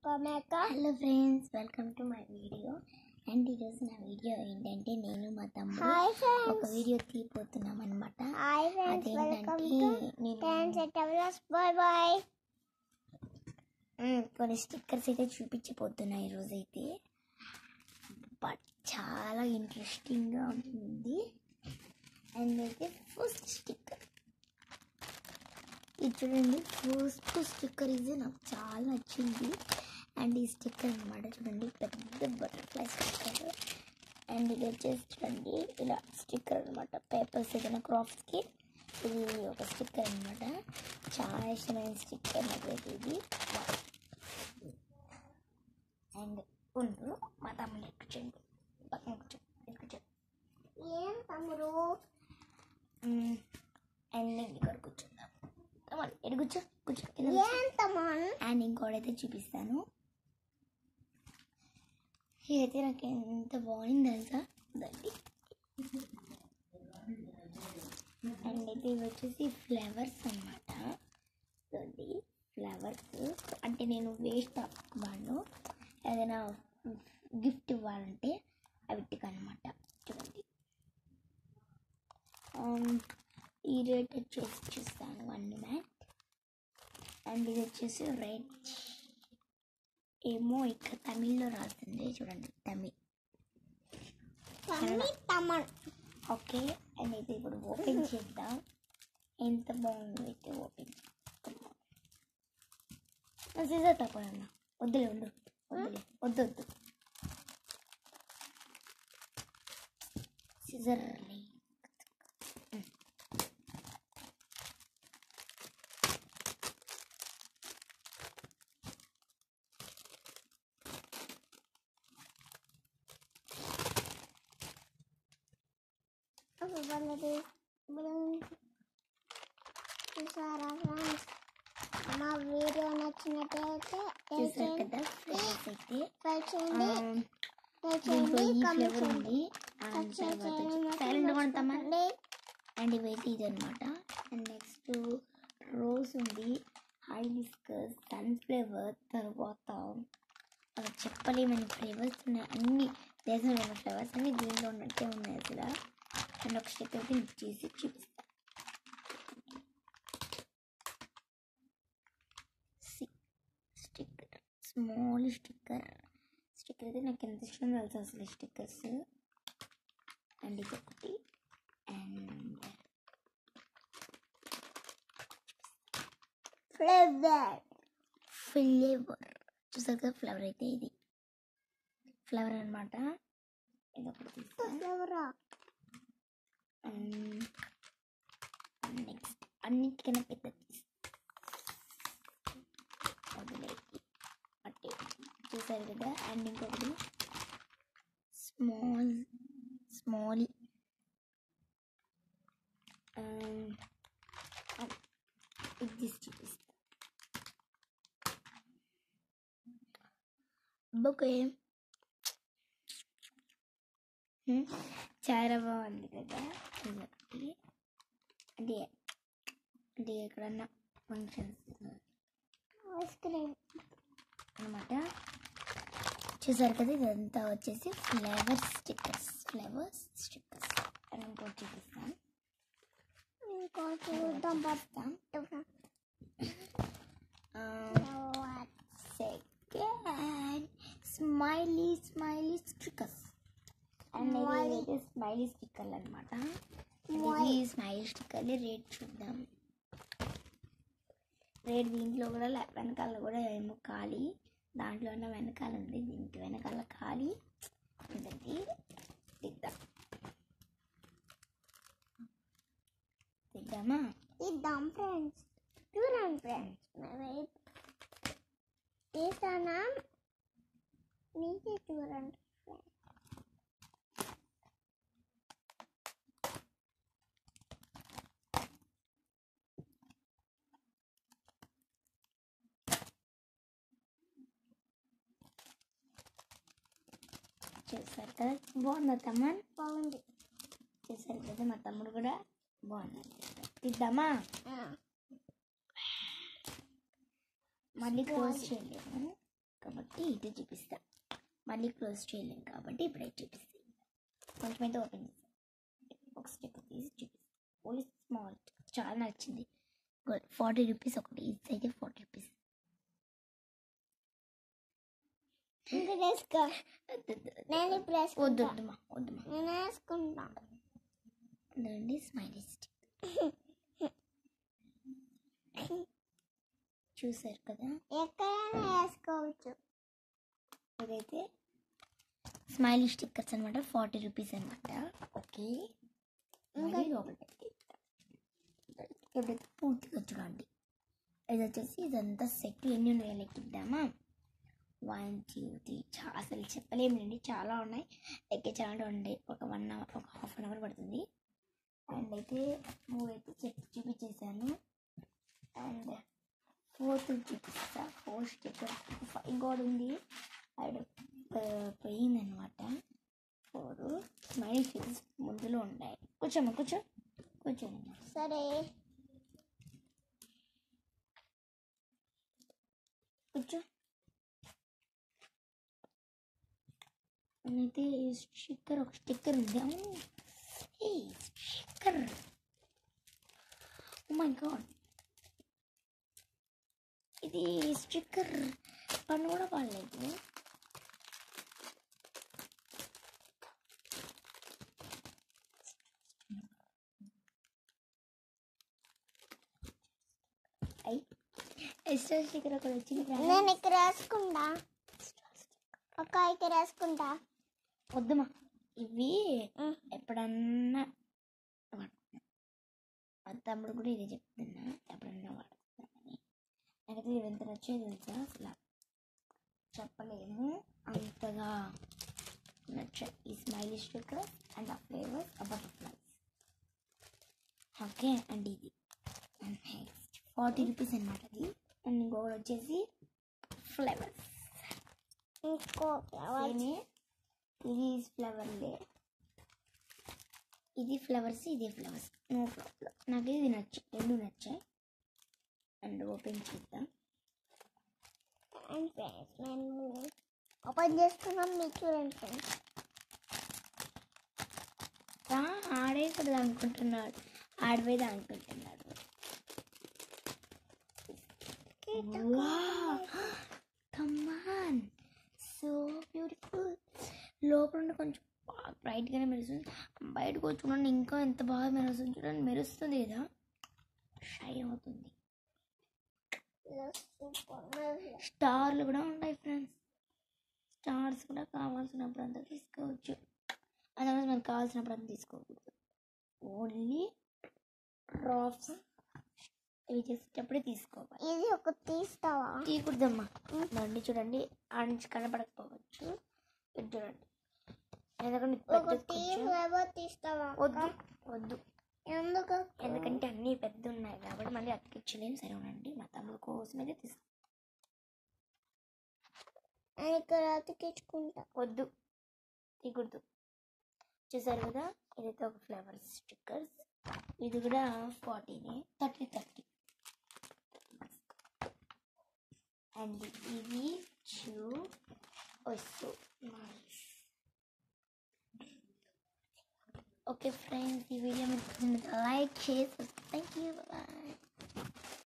Tomato hello friends welcome to my video and ఈరోజు నా video ఏంటంటే నేను మా తమ్ముడు హాయ్ ఒక ఫ్రెండ్స్ వీడియో తీపోతున్నాం అనమాట హాయ్ ఫ్రెండ్స్ వెల్కమ్ అదేంటంటే టు నేను friends at bye bye hmm, కొన్ని స్టిక్కర్స్ అయితే చూపించబోతున్నా ఈరోజు అయితే బట్ చాలా ఇంట్రెస్టింగ్గా ఉంటుంది అండ్ అయితే ఫస్ట్ స్టిక్కర్ ఇది చూడండి ఫస్ట్ స్టిక్కర్ ఇది నాకు చాలా నచ్చింది అండ్ ఈ స్టిక్కర్ అనమాట చూడండి పెద్ద బటర్ఫ్లై స్టిక్కర్ అండ్ ఇది వచ్చేసి చూడండి ఇలా స్టిక్కర్ అనమాట పేపర్స్ ఏదైనా క్రాఫ్ట్స్కి ఇది ఒక స్టిక్కర్ అనమాట చాలా ఇష్టమైన స్టిక్కర్ నాకైతే ఇది అండ్ ఉండు మా తమ్ముడు ఎక్కించండి పక్కన కూర్చోండి ఎక్కించండి ఏం తమ్ముడు అండ్ నేను ఇక్కడ కూర్చుందాం తమ్ముడు ఎడు కూర్చో కూర్చో కింద కూర్చో. ఏం తమ్ముడు అండ్ ఇంకోటైతే చూపిస్తాను ఇదైతే నాకు ఎంత బాగుంది తెలుసా దాన్ని అండ్ అయితే ఇవి వచ్చేసి ఫ్లవర్స్ అనమాట చూడండి ఫ్లవర్స్ అంటే నేను వేస్ట్ వాడు ఏదైనా గిఫ్ట్ ఇవ్వాలంటే అవిటికి అనమాట చూడండి Um, ఈ రేట్ వచ్చేసి చూస్తాను వన్ మ్యాట్ అండ్ ఇది వచ్చేసి రెడ్ ఏమో ఇక్కడ తమిళ్లో రాస్తుంది చూడండి తమిళ్ తమ్మి తమ్ముడు ఓకే అండ్ ఇది ఇప్పుడు ఓపెన్ చేద్దాం ఎంత బాగుంది అయితే ఓపెన్ సీజర్ తక్కువ అన్న వద్దులే ఉండు వద్దులే వద్దు వద్దు సీజర్ ఒక బండది చూసారా ఫ్రెండ్స్ మా వీడియో నచ్చినట్లయితే లైక్ చూసారు చేయండి కదా ఫ్రెండ్స్ అయితే లైక్ చేయండి ఆ, లైక్ దీంట్లో చేయండి ఈ కామెంట్ ఫ్లేవర్ చేయండి ఉంది అండ్ సబ్స్క్రైబ్ తర్వాత చేయడం మాత్రం సైలెంట్ కొంటామా మర్చిపోకండి. అండ్ ఇవైతే ఇది అనమాట అండ్ నెక్స్ట్ రోజ్ ఉంది హైబిస్కస్ సన్ఫ్లవర్ తర్వాత అలా చెప్పలేమని ఫ్లేవర్స్ ఉన్నాయి అన్ని దేశంలో ఉన్న ఫ్లేవర్స్ అన్ని దీంట్లో ఉన్నట్టే ఉన్నాయి అసలు అండ్ ఒక స్టిక్ అయితే మీకు చేసి చూపిస్తాను స్టిక్కర్ స్మాల్ స్టిక్కర్ స్టిక్కర్ అయితే నాకు ఎంత ఇష్టం తెలుసు అసలు స్టిక్కర్స్ అండ్ ఇది ఒకటి అండ్ ఫ్లేవర్ ఫ్లేవర్ చూసారు కదా ఫ్లేవర్ అయితే ఇది ఫ్లేవర్ అనమాట ఇది ఒకటి తీస్తాను ఫ్లేవరా నెక్స్ట్ అన్నిటికన్నా పెద్ద పీస్ వదిలేకి అట్టే చూసారు కదా అండ్ ఇంకొకటి స్మాల్ స్మాల్ ఇది తీసి చూపిస్తా ఓకే చాలా బాగుంది కదా ఇదొకటి అంటే అంటే ఎక్కడన్నా ఫంక్షన్స్ ఐస్ క్రీమ్ అనమాట చూసారు కదా ఇదంతా వచ్చేసి ఫ్లేవర్ స్టిక్కర్స్ ఫ్లేవర్స్ స్టిక్కర్స్ అని ఇంకోటి చూపిస్తాను ఇంకో చూద్దాం చూపిస్తాం second smiley smiley stickers and Smiley. ఇది స్మైలీ స్టిక్కర్లు అనమాట Smiley. ఇది స్మైలీ స్టిక్కర్లు రేట్ చూద్దాం రేట్ దీంట్లో కూడా లే- వెనకాల కూడా ఏమో ఖాళీ దాంట్లో ఉన్న వెనకాల ఉంది దీనికి వెనకాల ఖాళీ ఉంటుంది తిద్దాం తిద్దామా ఇద్దాం ఫ్రెండ్స్ చూడండి ఫ్రెండ్స్ మేము తీసానా మీకే చూడండి friends. చూసారు కదా బాగుందా తమ్మన్ బాగుంది చూసారు కదా మా తమ్ముడు కూడా బాగున్నాడు తిద్దామా ఆ. మళ్ళీ క్లోజ్ చేయలేము కాబట్టి కాబట్టి ఇటు చూపిస్తా మళ్ళీ క్లోజ్ చేయలేం కాబట్టి ఇప్పుడైతే చూపిస్తాను కొంచెం అయితే ఓపెన్ చేస్తాను ఒక స్టెప్ తీసి చూపిస్తాను ఓన్లీ స్మాల్ చాలా నచ్చింది ఫార్టీ రూపీస్ ఒకటి ఇది అయితే ఫార్టీ రూపీస్ ఇంకా వేసుకో నేను ఇప్పుడు వద్దు వేసుకుంటా వద్దుమా వద్దుమా నేను వేసుకుంటా అదండి స్మైలీ స్టిక్ చూసారు కదా ఎక్కడైనా వేసుకోవచ్చు ఇదైతే స్మైలీ స్టిక్కర్స్ అనమాట ఫార్టీ రూపీస్ అనమాట ఓకే మరి లోపల పెట్టి ఎప్పుడైతే పూర్తిగా చూడండి ఇది వచ్చేసి ఇదంతా సెట్ ఎన్ని ఉన్నాయో లెక్కిద్దామా వన్ టూ త్రీ చాలా అసలు చెప్పలేమండి చాలా ఉన్నాయి లెక్కించాలంటే ఉండే ఒక వన్ అవర్ ఒక హాఫ్ అన్ అవర్ పడుతుంది అండ్ అయితే మూడు అయితే చెప్ చూపించేసాను అండ్ ఫోర్త్ చూపిస్తా ఫోర్ స్టిక్కర్ ఇంకోటి ఉంది అది పోయిందనమాట ఫోర్ స్మైల్ ఫేస్ ముందులో ఉన్నాయి కూర్చోమ్మా కూర్చో కూర్చోమ్మా సరే కూర్చో అయితే ఈ స్టిక్కర్ ఒక స్టిక్కర్ ఉంది అవును ఏ స్టిక్కర్ ఓ మై గాడ్ ఇది స్టిక్కర్ పన్ను కూడా పడలేదు అయ్యి ఎక్స్ట్రా స్టిక్కర్ ఒకటి వచ్చింది friends. నేను ఇక్కడ వేసుకుంటా ఒక ఇక్కడ వేసుకుంటా వద్దుమా ఇవి ఉమ్. ఎప్పుడన్నా వాడుతున్నా మా తమ్ముడు కూడా ఇది చెప్తున్నా ఎప్పుడన్నా వాడుతున్నానని నాకైతే ఇది ఎంత నచ్చేది తెలుసా అసలు చెప్పలేము అంతగా నచ్చాయి ఈ స్మైలీ స్టిక్కర్ అండ్ ఆ ఫ్లేవర్స్ ఆ బటర్ఫ్లైస్ ఓకే అండ్ ఇది నెక్స్ట్ ఫార్టీ రూపీస్ అనమాట అది అండ్ ఇంకొకటి వచ్చేసి ఫ్లేవర్స్ ఇంకో ఫ్లవర్ సేమే ఇది ఫ్లవర్లే ఇది ఫ్లవర్స్ ఇది ఫ్లవర్స్ నో ప్రాబ్లం నాకు ఇది నచ్చ రెండు నచ్చాయి అండ్ ఓపెన్ చేద్దాం అండ్ ఫ్రెండ్స్ నేను ఓపెన్ చేసుకున్నాం మీకు చూడండి ఫ్రెండ్స్ రా ఆడేకూడదు అనుకుంటున్నాడు ఆడిపోయేది అనుకుంటున్నాడు కమాన్ సో బ్యూటిఫుల్ లోపల నుండి కొంచెం బాగా బ్రైట్గానే మెరుస్తుంది బయటకు వచ్చి చూడండి ఇంకా ఎంత బాగా మెరుస్తుంది చూడండి మెరుస్తుంది కదా షై అవుతుంది స్టార్లు కూడా ఉంటాయి ఫ్రెండ్స్ స్టార్స్ కూడా కావాల్సినప్పుడు అంతా తీసుకోవచ్చు అదర్వైజ్ మనకు కావాల్సినప్పుడు అంతా తీసుకోకూడదు ఓన్లీ డ్రాప్స్ ఇవి చేసేటప్పుడే తీసుకోవాలి ఇది ఒక తీస్తావా తీయకూడదమ్మా బండి చూడండి ఆ నుంచి కనపడకపోవచ్చు ఇది చూడండి ఎందుకంటే ఇది ఒక పెద్దది టీ కొంచెం. ఫ్లేవర్ తీస్తావా వద్దు వద్దు ఎందుకు ఎందుకంటే అన్నీ పెద్ద ఉన్నాయి కాబట్టి మళ్ళీ అతికించలేము సరే ఉండండి మా తమ్ముడు కోసం అయితే తీసుకో నేను ఇక్కడ అతికించుకుంటా వద్దు తీయకూడదు చూసారు కదా ఇదైతే ఒక ఫ్లేవర్ స్టిక్కర్స్ ఇది కూడా ఫార్టీనే థర్టీ థర్టీ అండ్ ఇవి చూ వస్తూ ఓకే ఫ్రెండ్స్ ఈ వీడియో మీకు లైక్ చేసి థ్యాంక్ యూ బాయ్